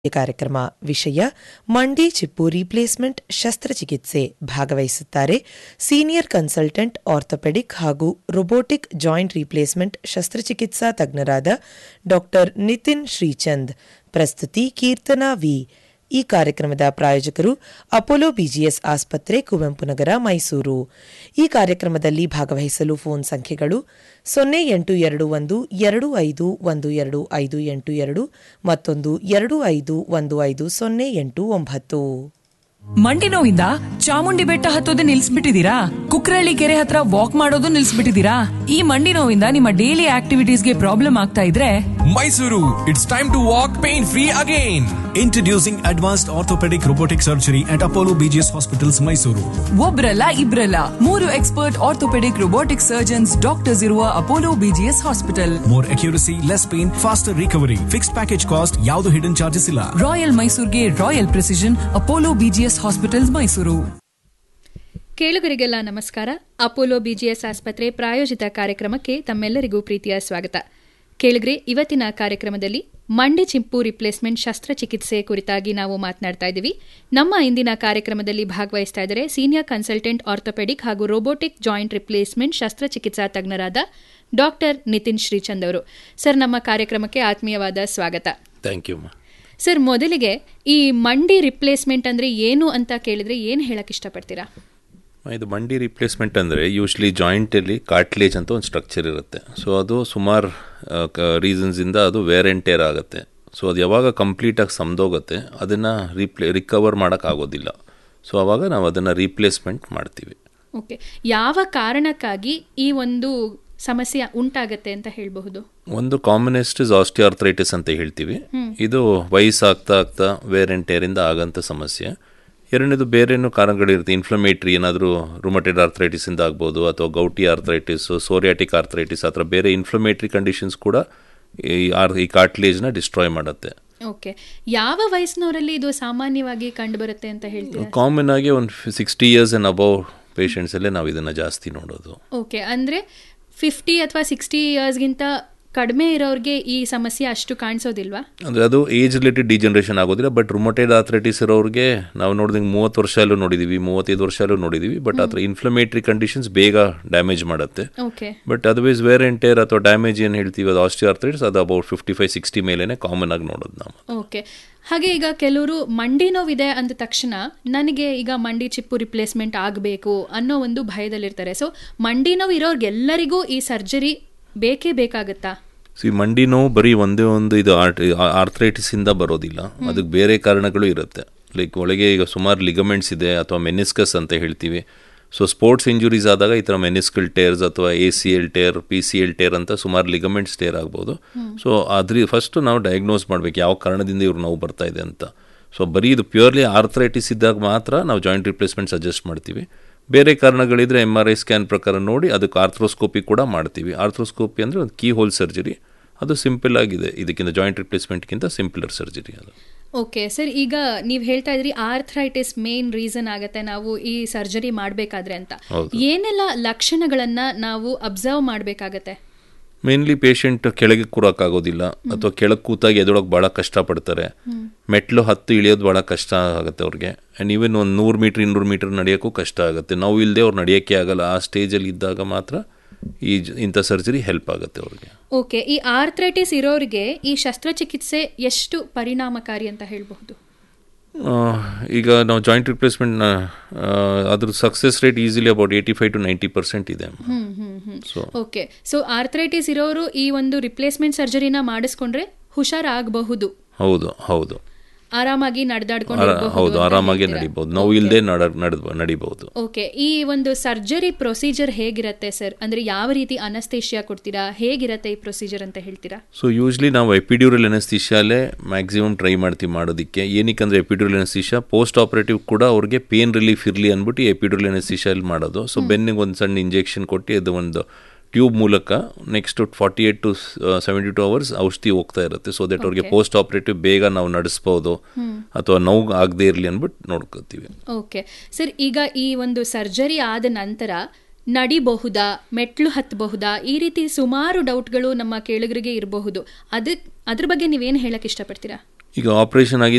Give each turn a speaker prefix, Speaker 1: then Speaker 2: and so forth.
Speaker 1: ಕಾರ್ಯಕ್ರಮ ವಿಷಯ ಮಂಡಿ ಚಿಪ್ಪು ರೀಪ್ಲೇಸ್ಮೆಂಟ್ ಶಸ್ತ್ರಚಿಕಿತ್ಸೆ ಭಾಗವಹಿಸುತ್ತಾರೆ ಸೀನಿಯರ್ ಕನ್ಸಲ್ಟೆಂಟ್ ಆರ್ಥೋಪೆಡಿಕ್ ಹಾಗೂ ರೊಬೋಟಿಕ್ ಜಾಯಿಂಟ್ ರೀಪ್ಲೇಸ್ಮೆಂಟ್ ಶಸ್ತ್ರಚಿಕಿತ್ಸಾ ತಜ್ಞರಾದ ಡಾಕ್ಟರ್ ನಿತಿನ್ ಶ್ರೀಚಂದ್ ಪ್ರಸ್ತುತಿ ಕೀರ್ತನಾ ವಿ ಈ ಕಾರ್ಯಕ್ರಮದ ಪ್ರಾಯೋಜಕರು ಅಪೋಲೋ ಬಿಜಿಎಸ್ ಆಸ್ಪತ್ರೆ ಕುವೆಂಪು ನಗರ ಮೈಸೂರು ಈ ಕಾರ್ಯಕ್ರಮದಲ್ಲಿ ಭಾಗವಹಿಸಲು ಫೋನ್ ಸಂಖ್ಯೆಗಳು ಸೊನ್ನೆ ಎಂಟು ಎರಡು ಒಂದು ಎರಡು ಐದು ಒಂದು ಎರಡು ಐದು ಎಂಟು ಎರಡು ಮತ್ತೊಂದು ಎರಡು ಐದು ಒಂದು ಐದು ಸೊನ್ನೆ ಎಂಟು ಒಂಬತ್ತು
Speaker 2: ಮಂಡಿ ನೋವಿಂದ ಚಾಮುಂಡಿ ಬೆಟ್ಟ ಹತ್ತೋದು ನಿಲ್ಸ್ಬಿಟ್ಟಿದೀರಾ ಕುಕ್ರಳ್ಳಿ ಕೆರೆ ಹತ್ರ ವಾಕ್ ಮಾಡೋದು ನಿಲ್ಸ್ಬಿಟ್ಟಿದೀರಾ ಈ ಮಂಡಿ ನೋವಿಂದ ನಿಮ್ಮ ಡೈಲಿ ಆಕ್ಟಿವಿಟೀಸ್ಗೆ ಪ್ರಾಬ್ಲಮ್ ಆಗ್ತಾ ಇದ್ರೆ
Speaker 3: Mysuru, it's time to walk pain free again.
Speaker 4: Introducing advanced orthopedic robotic surgery at Apollo BGS Hospitals, Mysuru.
Speaker 2: ಒಬ್ರಲ್ಲ ಇಬ್ರಲ್ಲ ಮೂರು expert orthopaedic robotic surgeons doctors ಇರುವ Apollo BGS hospital
Speaker 4: More accuracy, less pain, faster recovery. Fixed package cost, ಯಾವುದು hidden charges ಇಲ್ಲ.
Speaker 2: Royal ಮೈಸೂರ್ಗೆ royal precision Apollo BGS hospitals Mysuru
Speaker 5: ಕೇಳುಗರಿಗೆಲ್ಲ ನಮಸ್ಕಾರ Apollo BGS ಆಸ್ಪತ್ರೆ ಪ್ರಾಯೋಜಿತ ಕಾರ್ಯಕ್ರಮಕ್ಕೆ ತಮ್ಮೆಲ್ಲರಿಗೂ ಪ್ರೀತಿಯ ಸ್ವಾಗತ ಕೇಳುಗ್ರೆ ಇವತ್ತಿನ ಕಾರ್ಯಕ್ರಮದಲ್ಲಿ ಮಂಡಿ ಚಿಂಪು ರಿಪ್ಲೇಸ್ಮೆಂಟ್ ಶಸ್ತ್ರಚಿಕಿತ್ಸೆ ಕುರಿತಾಗಿ ನಾವು ಮಾತನಾಡ್ತಾ ಇದ್ದೀವಿ ನಮ್ಮ ಇಂದಿನ ಕಾರ್ಯಕ್ರಮದಲ್ಲಿ ಭಾಗವಹಿಸ್ತಾ ಇದ್ದಾರೆ ಸೀನಿಯರ್ ಕನ್ಸಲ್ಟೆಂಟ್ ಆರ್ಥೋಪೆಡಿಕ್ ಹಾಗೂ ರೋಬೋಟಿಕ್ ಜಾಯಿಂಟ್ ರಿಪ್ಲೇಸ್ಮೆಂಟ್ ಶಸ್ತ್ರಚಿಕಿತ್ಸಾ ತಜ್ಞರಾದ ಡಾಕ್ಟರ್ ನಿತಿನ್ ಶ್ರೀಚಂದ್ ಅವರು ಸರ್ ನಮ್ಮ ಕಾರ್ಯಕ್ರಮಕ್ಕೆ ಆತ್ಮೀಯವಾದ ಸ್ವಾಗತ
Speaker 6: ಥ್ಯಾಂಕ್ ಯು
Speaker 5: ಸರ್ ಮೊದಲಿಗೆ ಈ ಮಂಡಿ ರಿಪ್ಲೇಸ್ಮೆಂಟ್ ಅಂದ್ರೆ ಏನು ಅಂತ ಕೇಳಿದ್ರೆ ಏನು ಹೇಳಕ್ ಇಷ್ಟಪಡ್ತೀರಾ
Speaker 6: ಇದು ಮಂಡಿ ರಿಪ್ಲೇಸ್ಮೆಂಟ್ ಅಂದರೆ ಯೂಶ್ವಲಿ ಜಾಯಿಂಟಲ್ಲಿ ಕಾರ್ಟ್ಲೇಜ್ ಅಂತ ಒಂದು ಸ್ಟ್ರಕ್ಚರ್ ಇರುತ್ತೆ ಸೊ ಅದು ಸುಮಾರು ರೀಸನ್ಸಿಂದ ಅದು ವೇರ್ ಆ್ಯಂಡ್ ಟೇರ್ ಆಗುತ್ತೆ ಸೊ ಅದು ಯಾವಾಗ ಕಂಪ್ಲೀಟಾಗಿ ಸಮದೋಗುತ್ತೆ ಅದನ್ನು ರಿಪ್ಲೇ ರಿಕವರ್ ಮಾಡೋಕ್ಕಾಗೋದಿಲ್ಲ ಸೊ ಆವಾಗ ನಾವು ಅದನ್ನು ರೀಪ್ಲೇಸ್ಮೆಂಟ್ ಮಾಡ್ತೀವಿ
Speaker 5: ಓಕೆ ಯಾವ ಕಾರಣಕ್ಕಾಗಿ ಈ ಒಂದು ಸಮಸ್ಯೆ ಉಂಟಾಗತ್ತೆ ಅಂತ ಹೇಳಬಹುದು
Speaker 6: ಒಂದು ಕಾಮನೆಸ್ಟ್ ಇಸ್ ಆಸ್ಟಿಯಾರ್ಥ್ರೈಟಿಸ್ ಅಂತ ಹೇಳ್ತೀವಿ ಇದು ವಯಸ್ಸಾಗ್ತಾ ಆಗ್ತಾ ವೇರ್ ಆ್ಯಂಡ್ ಟೇರಿಂದ ಆಗಂಥ ಸಮಸ್ಯೆ ಎರಡನೇದು ಬೇರೇನು ಕಾರಣಗಳಿರುತ್ತೆ ಇನ್ಫ್ಲಮೇಟ್ರಿ ಏನಾದರೂ ರುಮಟೆಡ್ ಆರ್ಥ್ರೈಟಿಸಿಂದ ಆಗ್ಬೋದು ಅಥವಾ ಗೌಟಿ ಆರ್ಥ್ರೈಟಿಸ್ ಸೋರಿಯಾಟಿಕ್ ಆರ್ಥ್ರೈಟಿಸ್ ಆ ಥರ ಬೇರೆ ಇನ್ಫ್ಲಮೇಟ್ರಿ ಕಂಡೀಷನ್ಸ್ ಕೂಡ ಈ ಆರ್ ಈ ಕಾರ್ಟ್ಲೇಜ್ನ ಡಿಸ್ಟ್ರಾಯ್ ಮಾಡುತ್ತೆ
Speaker 5: ಓಕೆ ಯಾವ ವಯಸ್ಸಿನವರಲ್ಲಿ ಇದು ಸಾಮಾನ್ಯವಾಗಿ ಕಂಡುಬರುತ್ತೆ ಅಂತ ಹೇಳ್ತೀರಾ
Speaker 6: ಕಾಮನ್ ಆಗಿ ಒಂದು ಸಿಕ್ಸ್ಟಿ ಇಯರ್ಸ್ ಆ್ಯಂಡ್ ಅಬೌವ್ ಪೇಷಂಟ್ಸಲ್ಲೇ ನಾವು ಇದನ್ನು ಜಾಸ್ತಿ ನೋಡೋದು
Speaker 5: ಓಕೆ ಅಂದ್ರೆ ಫಿಫ್ಟಿ ಅಥವಾ ಸಿಕ್ಸ್ಟಿ ಇಯರ್ಸ್ಗಿಂತ ಕಡಿಮೆ ಇರೋರಿಗೆ ಈ ಸಮಸ್ಯೆ ಅಷ್ಟು ಕಾಣಿಸೋದಿಲ್ವಾ
Speaker 6: ಅಂದರೆ ಅದು ಏಜ್ ರಿಲೇಟೆಡ್ ಡಿಜನರೇಷನ್ ಆಗೋದಿಲ್ಲ ಬಟ್ ರುಮೊಟೆಡ್ ಆಥ್ರೈಟಿಸ್ ಇರೋರಿಗೆ ನಾವು ನೋಡಿದಂಗೆ ಮೂವತ್ತು ವರ್ಷಲ್ಲೂ ನೋಡಿದ್ದೀವಿ ಮೂವತ್ತೈದು ವರ್ಷಲ್ಲೂ ನೋಡಿದ್ದೀವಿ ಬಟ್ ಆ ಥರ ಇನ್ಫ್ಲಮೇಟ್ರಿ ಕಂಡೀಷನ್ಸ್ ಬೇಗ ಡ್ಯಾಮೇಜ್ ಮಾಡುತ್ತೆ
Speaker 5: okay
Speaker 6: but otherwise wear and tear ಅಥವಾ ಡ್ಯಾಮೇಜ್ ಏನು ಹೇಳ್ತೀವಿ ಅದು ಆಸ್ಟಿಯಾರ್ಥ್ರೈಟಿಸ್ ಅದು ಅಬೌಟ್ ಫಿಫ್ಟಿ ಫೈವ್ ಸಿಕ್ಸ್ಟಿ ಮೇಲೇ ಕಾಮನ್ ಆಗಿ ನೋಡೋದು ನಾವು
Speaker 5: ಓಕೆ ಹಾಗೆ ಈಗ ಕೆಲವರು ಮಂಡಿ ನೋವಿದೆ ಅಂದ ತಕ್ಷಣ ನನಗೆ ಈಗ ಮಂಡಿ ಚಿಪ್ಪು ರಿಪ್ಲೇಸ್ಮೆಂಟ್ ಆಗಬೇಕು ಅನ್ನೋ ಒಂದು ಭಯದಲ್ಲಿರ್ತಾರೆ ಸೊ ಮಂಡಿ ನೋವು ಇರೋರ್ಗೆಲ್ಲರಿಗೂ ಈ ಸರ್ಜರಿ ಬೇಕೇ ಬೇಕಾಗುತ್ತಾ
Speaker 6: ಸೊ ಈ ಮಂಡಿ ನೋವು ಬರೀ ಒಂದೇ ಒಂದು ಇದು ಆರ್ಥ್ರೈಟಿಸಿಂದ ಬರೋದಿಲ್ಲ ಅದಕ್ಕೆ ಬೇರೆ ಕಾರಣಗಳು ಇರುತ್ತೆ ಲೈಕ್ ಒಳಗೆ ಈಗ ಸುಮಾರು ಲಿಗಮೆಂಟ್ಸ್ ಇದೆ ಅಥವಾ ಮೆನಿಸ್ಕಸ್ ಅಂತ ಹೇಳ್ತೀವಿ ಸೊ ಸ್ಪೋರ್ಟ್ಸ್ ಇಂಜುರೀಸ್ ಆದಾಗ ಈ ಥರ ಮೆನಿಸ್ಕಲ್ ಟೇರ್ಸ್ ಅಥವಾ A C L tear P C L tear ಅಂತ ಸುಮಾರು ಲಿಗಮೆಂಟ್ಸ್ ಟೇರ್ ಆಗ್ಬೋದು ಸೊ ಅದ್ರ ಫಸ್ಟ್ ನಾವು ಡಯಾಗ್ನೋಸ್ ಮಾಡ್ಬೇಕು ಯಾವ ಕಾರಣದಿಂದ ಇವ್ರು ನೋವು ಬರ್ತಾ ಇದೆ ಅಂತ ಸೊ ಬರೀ ಇದು ಪ್ಯೂರ್ಲಿ ಆರ್ಥ್ರೈಟಿಸ್ ಇದ್ದಾಗ ಮಾತ್ರ ನಾವು ಜಾಯಿಂಟ್ ರಿಪ್ಲೇಸ್ಮೆಂಟ್ ಸಜೆಸ್ಟ್ ಮಾಡ್ತೀವಿ ಬೇರೆ ಕಾರಣಗಳಿದ್ರೆ ಎಮ್ ಆರ್ ಐ ಸ್ಕ್ಯಾನ್ ಪ್ರಕಾರ ನೋಡಿ ಅದಕ್ಕೆ ಆರ್ಥ್ರೋಸ್ಕೋಪಿ ಕೂಡ ಮಾಡ್ತೀವಿ ಆರ್ಥ್ರೋಸ್ಕೋಪಿ ಅಂದರೆ ಒಂದು ಕೀ ಹೋಲ್ ಸರ್ಜರಿ ಅದು ಸಿಂಪಲ್ ಆಗಿದೆ ಇದಕ್ಕಿಂತ ಜಾಯಿಂಟ್ ರಿಪ್ಲೇಸ್ಮೆಂಟ್ಗಿಂತ ಸಿಂಪಲರ್ ಸರ್ಜರಿ ಅದು
Speaker 5: ಓಕೆ ಸರ್ ಈಗ ನೀವು ಹೇಳ್ತಾ ಇದ್ರಿ ಆರ್ಥ್ರೈಟಿಸ್ ಮೇನ್ ರೀಸನ್ ಆಗತ್ತೆ ನಾವು ಈ ಸರ್ಜರಿ ಮಾಡಬೇಕಾದ್ರೆ ಅಂತ
Speaker 6: ಹೌದು.
Speaker 5: ಏನೆಲ್ಲ ಲಕ್ಷಣಗಳನ್ನ ನಾವು ಅಬ್ಸರ್ವ್ ಮಾಡಬೇಕಾಗತ್ತೆ
Speaker 6: ಮೇನ್ಲಿ ಪೇಷಂಟ್ ಕೆಳಗೆ ಕೂರೋಕ್ಕಾಗೋದಿಲ್ಲ ಅಥವಾ ಕೆಳಗೆ ಕೂತಾಗಿ ಎದೊಳಗೆ ಭಾಳ ಕಷ್ಟಪಡ್ತಾರೆ ಮೆಟ್ಲು ಹತ್ತು ಇಳಿಯೋದು ಭಾಳ ಕಷ್ಟ ಆಗುತ್ತೆ ಅವ್ರಿಗೆ ಆ್ಯಂಡ್ ಈವನ್ ಒಂದು ನೂರು ಮೀಟ್ರ್ ಇನ್ನೂರು ಮೀಟ್ರ್ ನಡೆಯೋಕ್ಕೂ ಕಷ್ಟ ಆಗುತ್ತೆ ನೋವು ಇಲ್ಲದೆ ಅವ್ರು ನಡೆಯೋಕ್ಕೆ ಆಗಲ್ಲ ಆ ಸ್ಟೇಜಲ್ಲಿ ಇದ್ದಾಗ ಮಾತ್ರ ಈ ಜ- ಇಂಥ ಸರ್ಜರಿ ಹೆಲ್ಪ್ ಆಗುತ್ತೆ ಅವ್ರಿಗೆ
Speaker 5: ಓಕೆ ಈ ಆರ್ಥ್ರೈಟಿಸ್ ಇರೋರಿಗೆ ಈ ಶಸ್ತ್ರಚಿಕಿತ್ಸೆ ಎಷ್ಟು ಪರಿಣಾಮಕಾರಿ ಅಂತ ಹೇಳಬಹುದು
Speaker 6: ಆ, ಈಗ ನಾವು ಜಾಯಿಂಟ್ ರಿಪ್ಲೇಸ್ಮೆಂಟ್ನ ಅದ್ರ success rate easily about eighty five to ninety percent ಇದೆ ಸೊ
Speaker 5: ಓಕೆ ಸೊ ಆರ್ಥ್ರೈಟಿಸ್ ಇರೋರು ಈ ಒಂದು ರಿಪ್ಲೇಸ್ಮೆಂಟ್ ಸರ್ಜರಿನ ಮಾಡಿಸ್ಕೊಂಡ್ರೆ ಹುಷಾರಾಗಬಹುದು
Speaker 6: ಹೌದು ಹೌದು
Speaker 5: ಆರಾಮಾಗಿ ನಡೆದಾಡ್ಕೊಂಡು
Speaker 6: ಆರಾ- ಹೌದು ಆರಾಮಾಗಿ ನಡಿಬಹುದು ನೋವು ಇಲ್ಲದೆ ನಡ ನಡ್- ನಡಿಬಹುದು
Speaker 5: ಓಕೆ ಈ ಒಂದು ಸರ್ಜರಿ ಪ್ರೊಸೀಜರ್ ಹೇಗಿರತ್ತೆ ಸರ್ ಅಂದ್ರೆ ಯಾವ ರೀತಿ ಅನಸ್ತೇಷಿಯಾ ಕೊಡ್ತೀರಾ ಹೇಗಿರತ್ತೆ ಈ ಪ್ರೊಸೀಜರ್ ಅಂತ ಹೇಳ್ತೀರಾ
Speaker 6: ಸೊ ಯೂಶ್ವಲಿ ನಾವು ಎಪಿಡ್ಯೂರಲ್ ಎನಸ್ತಿಷಿಯಾಲೇ ಮ್ಯಾಕ್ಸಿಮಮ್ ಟ್ರೈ ಮಾಡ್ತೀವಿ ಮಾಡೋದಕ್ಕೆ ಏನಕ್ಕೆ ಎಪಿಡ್ಯೂರಲ್ ಎನಸ್ತಿಷಿಯಾ ಪೋಸ್ಟ್ ಆಪರೇಟಿವ್ ಕೂಡ ಅವ್ರಿಗೆ ಪೇನ್ ರಿಲೀಫ್ ಇರಲಿ ಅಂದ್ಬಿಟ್ಟು ಎಪಿಡ್ಯೂರಲ್ ಎನಸ್ತಿಷಿಯಲ್ಲಿ ಮಾಡೋದು ಸೊ ಬೆನ್ನಿಗೆ ಒಂದು ಸಣ್ಣ ಇಂಜೆಕ್ಷನ್ ಕೊಟ್ಟು ಅದು ಒಂದು ಟ್ಯೂಬ್ ಮೂಲಕ next forty eight to seventy two hours ಔಷಧಿ ಹೋಗ್ತಾ ಇರುತ್ತೆ ಸೊ ದಟ್ ಅವ್ರಿಗೆ ಪೋಸ್ಟ್ ಆಪರೇಟಿವ್ ಬೇಗ ನಾವು ನಡೆಸ್ಬೋದು ಅಥವಾ ನೋವು ಆಗದೆ ಇರಲಿ ಅಂದ್ಬಿಟ್ಟು ನೋಡ್ಕೋತೀವಿ
Speaker 5: ಓಕೆ ಸರ್ ಈಗ ಈ ಒಂದು ಸರ್ಜರಿ ಆದ ನಂತರ ನಡಿಬಹುದಾ ಮೆಟ್ಲು ಹತ್ತಬಹುದಾ ಈ ರೀತಿ ಸುಮಾರು ಡೌಟ್ಗಳು ನಮ್ಮ ಕೇಳುಗರಿಗೆ ಇರಬಹುದು ಅದಕ್ಕೆ ಅದ್ರ ಬಗ್ಗೆ ನೀವೇನು ಹೇಳಕ್ ಇಷ್ಟಪಡ್ತೀರಾ
Speaker 6: ಈಗ ಆಪರೇಷನ್ ಆಗಿ